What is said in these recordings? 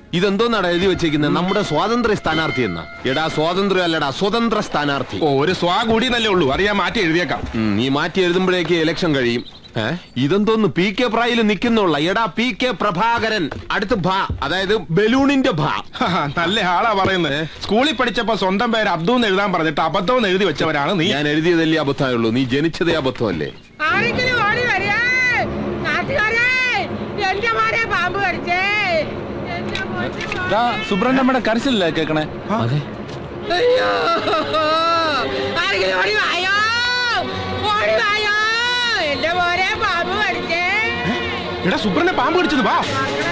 ഇതെന്തോന്നാണ് എഴുതി വെച്ചേക്കുന്നത് നമ്മുടെ സ്വാതന്ത്ര്യ സ്ഥാനാർത്ഥി എന്ന എടാ സ്വാതന്ത്ര്യം അല്ലടാ സ്വതന്ത്ര സ്ഥാനാർത്ഥി ഓ ഒരു സ്വാ കൂടി നല്ലേ ഉള്ളൂ അത് ഞാൻ മാറ്റി എഴുതിയേക്കാം ഉം, നീ മാറ്റി എഴുതുമ്പോഴേക്ക് ഇലക്ഷൻ കഴിയും ഏ? ഇതെന്തോന്ന് പി കെ പ്രായിൽ നിൽക്കുന്നുള്ള എടാ പി കെ പ്രഭാകരൻ അടുത്ത് ഭ അതായത് ബലൂണിന്റെ ഭ ഹാ, നല്ല ആളാ പറയുന്നത് സ്കൂളിൽ പഠിച്ചപ്പോ സ്വന്തം പേര് അബ്ദു എന്ന് എഴുതാൻ പറഞ്ഞിട്ട് അബദ്ധം എന്ന് എഴുതി വെച്ചവരാണ് നീ ഞാൻ എഴുതിയതല്ലേ അബദ്ധമായുള്ളൂ നീ ജനിച്ചതേ അബദ്ധമല്ലേ ആരെങ്കിലും ഓടി വരേ നാട്ടുകാരെ എന്റെ മോനെ പാമ്പ് കടിച്ചേ എന്റെ മോനെ പാമ്പ് സുബ്രഹ്മണ്യമ്മയുടെ കരച്ചിലല്ലേ കേക്കണേ അയ്യോ ആരെങ്കിലും ഓടി വായോ ഓടി വായോ എന്റെ മോനെ പാമ്പ് കടിച്ചേ എടാ സുബ്രനെ പാമ്പ് കടിച്ചത് വാ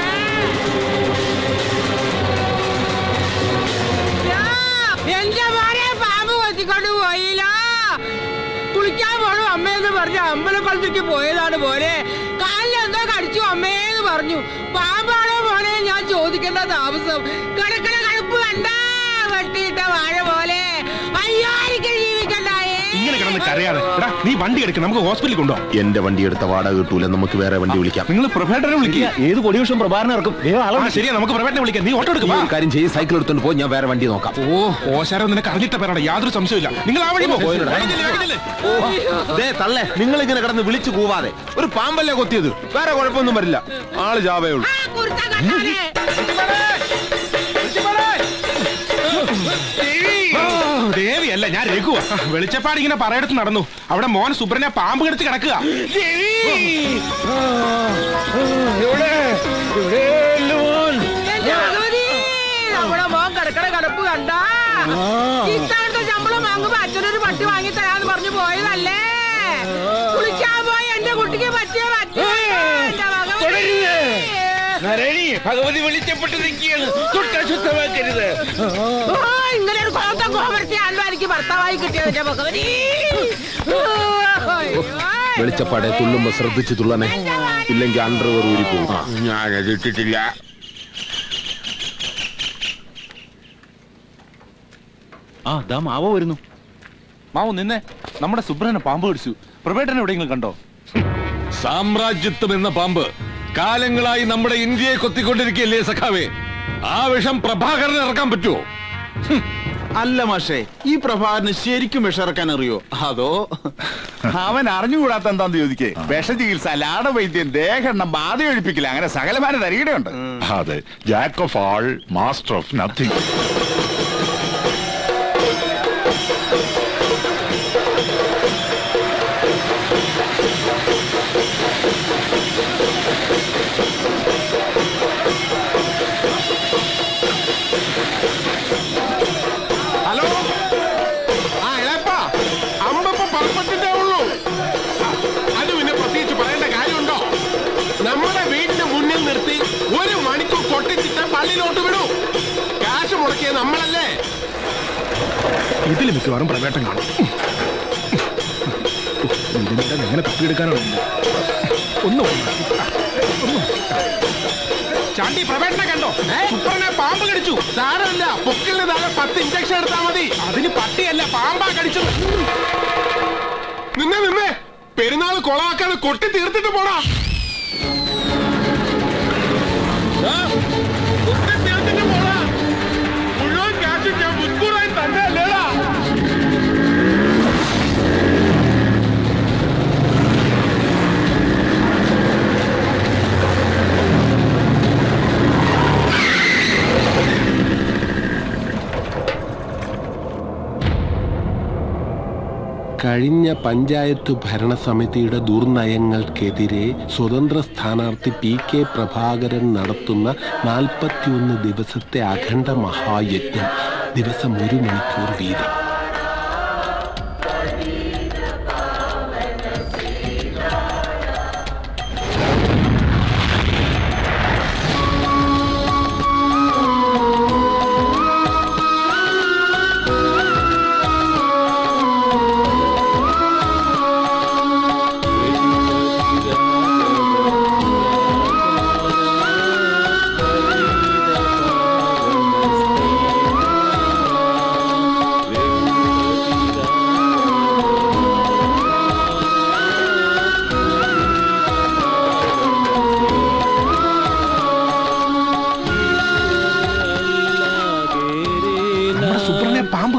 യാ, എന്റെ മോനെ പാമ്പ് കൊത്തിക്കൊണ്ട് പോയില്ലോ കുളിക്കാൻ പോണു അമ്മയെന്ന് പറഞ്ഞു അമ്പലക്കുളത്തേക്ക് പോയതാണ് പോലെ കാലിൽ എന്തോ കടിച്ചു അമ്മേന്ന് പറഞ്ഞു പാമ്പാണോ മോനെ ഞാൻ ചോദിക്കേണ്ട താമസം കിടക്കണ കടുപ്പ് കണ്ട വെട്ടിയിട്ട വാഴ പോലെ അയ്യോ എനിക്ക് ജീവിക്കണ്ടായേ ഇങ്ങനെ കിടന്ന് കരയാതെ എടാ നീ വണ്ടി എടുക്ക് നമുക്ക് ഹോസ്പിറ്റലിൽ കൊണ്ടുപോകാം എന്റെ വണ്ടി എടുത്ത വാടക കിട്ടൂല നമുക്ക് വേറെ വണ്ടി വിളിക്കാം നിങ്ങൾ പ്രഭേട്ടനെ വിളിക്കുക ഏത് കൊടി വർഷം പ്രഭാകരനെ ഇറക്കും വേഗം ആളെ ആ ശരിയാ നമുക്ക് പ്രഭേട്ടനെ വിളിക്കാം നീ ഓട്ടോ നീ എടുക്കും ഒരു കാര്യം ചെയ്ത് സൈക്കിൾ എടുത്തോണ്ട് പോ ഞാൻ വേറെ വണ്ടി നോക്കാം ഓ ഓശാരം നിനക്ക് അറിഞ്ഞിട്ട പേരാണ് യാതൊരു സംശയമില്ല നിങ്ങൾ ആ വഴി പോ. പോയിട്ടുണ്ട്. വേഗം ചെല്ല്, വേഗം ചെല്ല്. ദേ തള്ളേ നിങ്ങൾ ഇങ്ങനെ കിടന്ന് വിളിച്ചു കൂവാതെ ഒരു പാമ്പല്ലേ കൊത്തിയത് വേറെ കുഴപ്പമൊന്നും വരില്ല ആള് ജാവേ ഉള്ളൂ ആ കുർത്ത കണ്ടാലേ ഓ, ദേവിയല്ല ഞാൻ രഘുവാ ആ, വെളിച്ചപ്പാട് ഇങ്ങനെ പറയടത്ത് നടന്നു അവിടെ മോൻ സുബ്രനെ പാമ്പ് കടിച്ച് കിടക്കുക എന്റെ ഭഗവതി നമ്മുടെ മോൻ കിടക്കണ കിടപ്പ് കണ്ട ഇത്തവണത്തെ ശമ്പളം വാങ്ങുമ്പോ അച്ഛനൊരു പട്ടി വാങ്ങി തരാന്ന് പറഞ്ഞു പോയതല്ലേ കുളിക്കാൻ പോയി എന്റെ കുട്ടിക്ക് പറ്റിയ പറ്റി എന്റെ ഭഗവതി ഭഗവതി വെളിച്ചപ്പെട്ട് നിൽക്കുകയാണ് തൊട്ടശുദ്ധമാക്കരുത് ഓ, ഇങ്ങനെ ഒരു കോന്തം കോമരത്തെയാണല്ലോ എനിക്ക് ഭർത്താവായി കിട്ടിയത് എന്റെ ഭഗവതി വെളിച്ചപ്പാടെ തുള്ളുമ്പോ ശ്രദ്ധിച്ചു തുള്ളനെ ഇല്ലെങ്കിൽ അണ്ടർവെയർ ഊരിപ്പോകും ആ. ഞാനത് ഇട്ടിട്ടില്ല ആ ദാ മാവോ വരുന്നു മാവോ നിന്നെ നമ്മുടെ സുബ്രഹ്മണ്യനെ പാമ്പ് കടിച്ചു പ്രഭേട്ടനെ എവിടെയെങ്കിലും കണ്ടോ സാമ്രാജ്യത്വം എന്ന പാമ്പ് കാലങ്ങളായി നമ്മുടെ ഇന്ത്യയെ കൊത്തിക്കൊണ്ടിരിക്കുകയല്ലേ സഖാവേ ആ വിഷം പ്രഭാകരന് ഇറക്കാൻ പറ്റുമോ അല്ല മാഷേ ഈ പ്രഭാകരന് ശരിക്കും വിഷറക്കാൻ അറിയോ അതോ അവൻ അറിഞ്ഞുകൂടാത്ത എന്താന്ന് ചോദിക്കേ വിഷചികിത്സ ലാടവൈദ്യം ദേഹെണ്ണം ബാധ ഒഴിപ്പിക്കില്ല അങ്ങനെ സകലമാന തരികയുണ്ട് അതെ jack of all master of nothing hello ആ എളപ്പാ അമ്പപ്പ പറപ്പട്ടിട്ടേ ഉള്ളൂ ആ, അത് പിന്നെ പ്രത്യേകിച്ച് പറയേണ്ട കാര്യമുണ്ടോ നമ്മുടെ വീടിന്റെ മുന്നിൽ നിർത്തി ഒരു മണിക്കൂർ കൊട്ടിച്ചിട്ട് പള്ളിയിലോട്ട് വിടൂ കാശ് മുടക്കിയ നമ്മളല്ലേ ഇതിൽ മിക്കവാറും പ്രവേട്ടം കാണും ഇതിനിടെ എങ്ങനെ തപ്പിയെടുക്കാനാണ് ഒന്ന് ചാണ്ടി പ്രവേട്ടനെ കണ്ടോ സുപ്രനെ പാമ്പ് കടിച്ചു സാരമില്ല പൊക്കിളിന് താഴെ പത്ത് ഇഞ്ചക്ഷൻ എടുത്താൽ മതി അതിന് പട്ടിയല്ല പാമ്പാ കടിച്ചത് നിന്നെ നിന്നെ പെരുന്നാൾ കൊളാക്കാതെ കൊട്ടി തീർത്തിട്ട് പോടാ ആ, കൊട്ടി തീർത്തിട്ട് പോടാ മുഴുവൻ കാശും ഞാൻ മുൻകൂറായി തന്നെ അല്ലേടാ കഴിഞ്ഞ പഞ്ചായത്ത് ഭരണസമിതിയുടെ ദുർനയങ്ങൾക്കെതിരെ സ്വതന്ത്ര സ്ഥാനാർത്ഥി പി കെ പ്രഭാകരൻ നടത്തുന്ന നാൽപ്പത്തിയൊന്ന് ദിവസത്തെ അഖണ്ഡ മഹായജ്ഞം ദിവസം ഒരു മണിക്കൂർ വീതം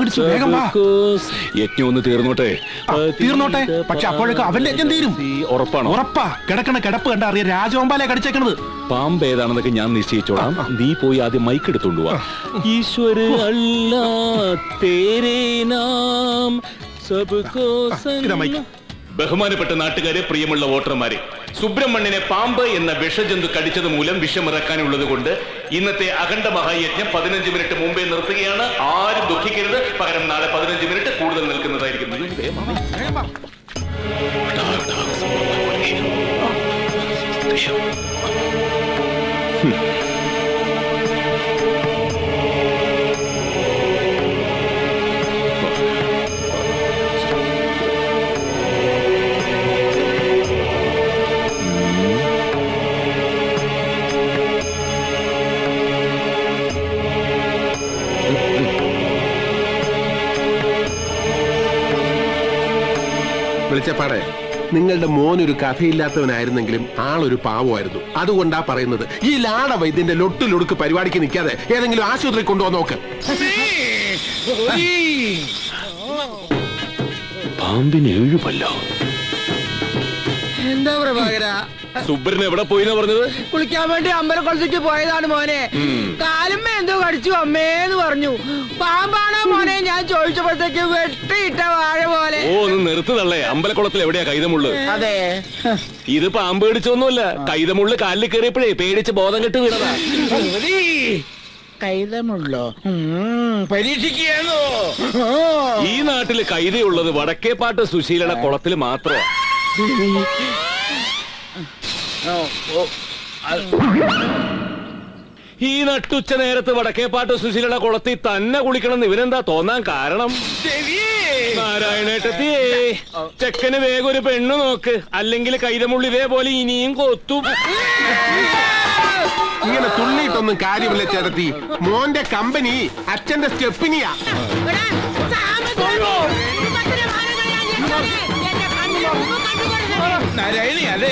പിടിച്ചു വേഗം വാ യജ്ഞം ഒന്ന് തീർന്നോട്ടെ ആ, തീർന്നോട്ടെ പക്ഷെ അപ്പോഴേക്കും അവന്റെ യജ്ഞം തീരും ഉറപ്പാണോ ഉറപ്പാ കിടക്കണ കിടപ്പ് കണ്ട അറിയാം രാജവമ്പാലെ കടിച്ചേക്കണത് പാമ്പ് ഏതാണെന്നൊക്കെ ഞാൻ നിശ്ചയിച്ചോളാം നീ പോയി ആദ്യം മൈക്ക് എടുത്തോണ്ട് വാ ഈശ്വര അല്ലാ തേരേ നാം സബ്കോ ഇതാ മൈക്ക്. ബഹുമാനപ്പെട്ട നാട്ടുകാരെ പ്രിയമുള്ള വോട്ടർമാരെ സുബ്രഹ്മണ്യനെ പാമ്പ് എന്ന വിഷജന്തു കടിച്ചത് മൂലം വിഷമിറക്കാനുള്ളത് കൊണ്ട് ഇന്നത്തെ അഖണ്ഡ മഹായജ്ഞം പതിനഞ്ച് മിനിറ്റ് മുമ്പേ നിർത്തുകയാണ് ആരും ദുഃഖിക്കരുത് പകരം നാളെ പതിനഞ്ച് മിനിറ്റ് കൂടുതൽ നിൽക്കുന്നതായിരിക്കും നിങ്ങൾ വേഗം വാ. വിളിച്ചപ്പാടെ നിങ്ങളുടെ മോൻ ഒരു കഥയില്ലാത്തവനായിരുന്നെങ്കിലും ആളൊരു പാവമായിരുന്നു അതുകൊണ്ടാ പറയുന്നത് ഈ ലാട വൈദ്യന്റെ ലൊട്ടിലൊടുക്ക് പരിപാടിക്ക് നിൽക്കാതെ ഏതെങ്കിലും ആശുപത്രി കൊണ്ടുവന്ന് നോക്ക് പാമ്പിന് ഏഴുപല്ലോ എന്താ പ്രഭാകര സുബ്രൻ എവിടെ പോയിന്നാ പറഞ്ഞത് കുളിക്കാൻ വേണ്ടി അമ്പലക്കുളത്തേക്ക് പോയതാണ് മോനെ കാലുമ്മ എന്തോ കടിച്ചു അമ്മേന്ന് പറഞ്ഞു പാമ്പാണോ മോനെ ഞാൻ ചോദിച്ചപ്പോഴത്തേക്ക് വെട്ടിയിട്ട വാഴ പോലെ ഓ ഒന്ന് നിർത്തുതള്ളേ അമ്പലക്കുളത്തിൽ എവിടെയാ കൈതമുള്ളു അതെ ഇത് പാമ്പ് പിടിച്ചൊന്നുമല്ല കൈതമുള്ളു കാലിൽ കയറിയപ്പോഴേ പേടിച്ച് ബോധം കെട്ട് വീണതാ കൈതമുള്ളോ പരീക്ഷിക്കുകയാണോ ഈ നാട്ടില് കൈതയുള്ളത് വടക്കേപ്പാട്ട് സുശീലയുടെ കുളത്തിൽ മാത്രമാ ഈ നട്ടുച്ച നേരത്ത് വടക്കേപ്പാട്ട് സുശീലയുടെ കുളത്തിൽ തന്നെ കുളിക്കണം ഇവനെന്താ തോന്നാൻ കാരണം നാരായണേട്ടത്തിയേ ചെക്കന് വേഗം ഒരു പെണ്ണു നോക്ക് അല്ലെങ്കിൽ കൈതമുള്ളി ഇതേപോലെ ഇനിയും കൊത്തും ഇങ്ങനെ തുള്ളിയിട്ടൊന്നും കാര്യമില്ല ചേട്ടത്തി മോന്റെ കമ്പനി അച്ഛന്റെ സ്റ്റെപ്പിനിയാ നാരായണി അതെ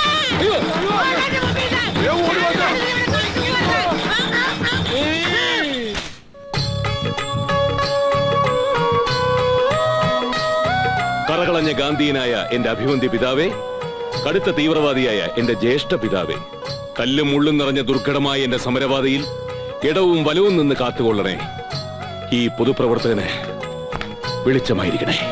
കറകളഞ്ഞ ഗാന്ധിയനായ എന്റെ അഭിവന്ദ്യ പിതാവേ കടുത്ത തീവ്രവാദിയായ എന്റെ ജ്യേഷ്ഠ പിതാവേ കല്ലും മുള്ളും നിറഞ്ഞ ദുർഘടമായ എന്റെ സമരപാതയിൽ ഇടവും വലവും നിന്ന് കാത്തുകൊള്ളണേ ഈ പൊതുപ്രവർത്തകന് വെളിച്ചമായിരിക്കണേ